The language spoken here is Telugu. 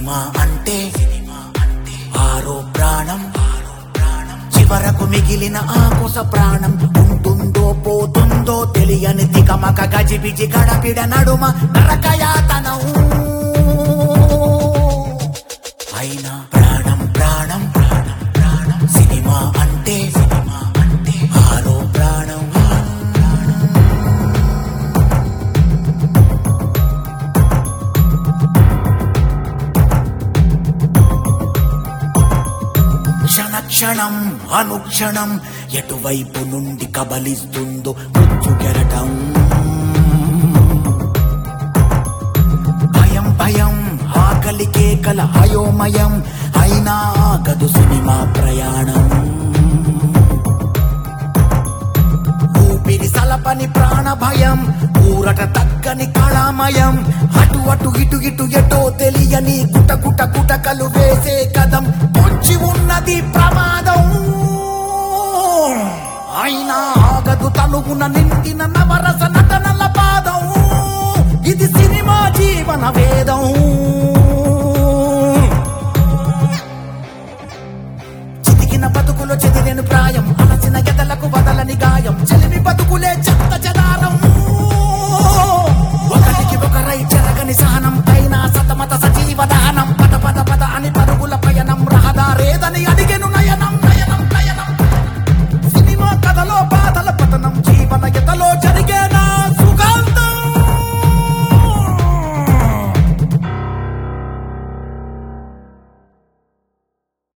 సినిమా అంటే ఆరో ప్రాణం చివరకు మిగిలిన ఆ కొస ప్రాణం ఉంటుందో పోతుందో తెలియని తికమక గజిబిజి గడబిడ నడుమ నరకయాతనం అయినా ప్రాణం ప్రాణం ప్రాణం ప్రాణం సినిమా అంటే సినిమా అంటే ఆరో ప్రాణం క్షణక్షణం అనుక్షణం ఎటువైపు నుండి కబలిస్తుందో మృత్యు కెరటం భయం భయం ఆకలి కేకల అయోమయం అయినా ఆగదు సినిమా ప్రయాణం ఊపిరి సలపని ప్రాణ భయం ఊరట తగ్గని కళామయం అటు అటు ఇటు ఇటు ఎటో తెలియని కుట కుట కుటకలు వేసే కదం పొంచి ఉన్నది ప్రమాదం అయినా ఆగదు తలుగున నిండిన నవరస నటనల పాదం ఇది సినిమా జీవన వేదం చితికిన బతుకులో చెదిరిన ప్రాయం అలసిన ఎదలకు వదలని గాయం చెలిమి బతుకులే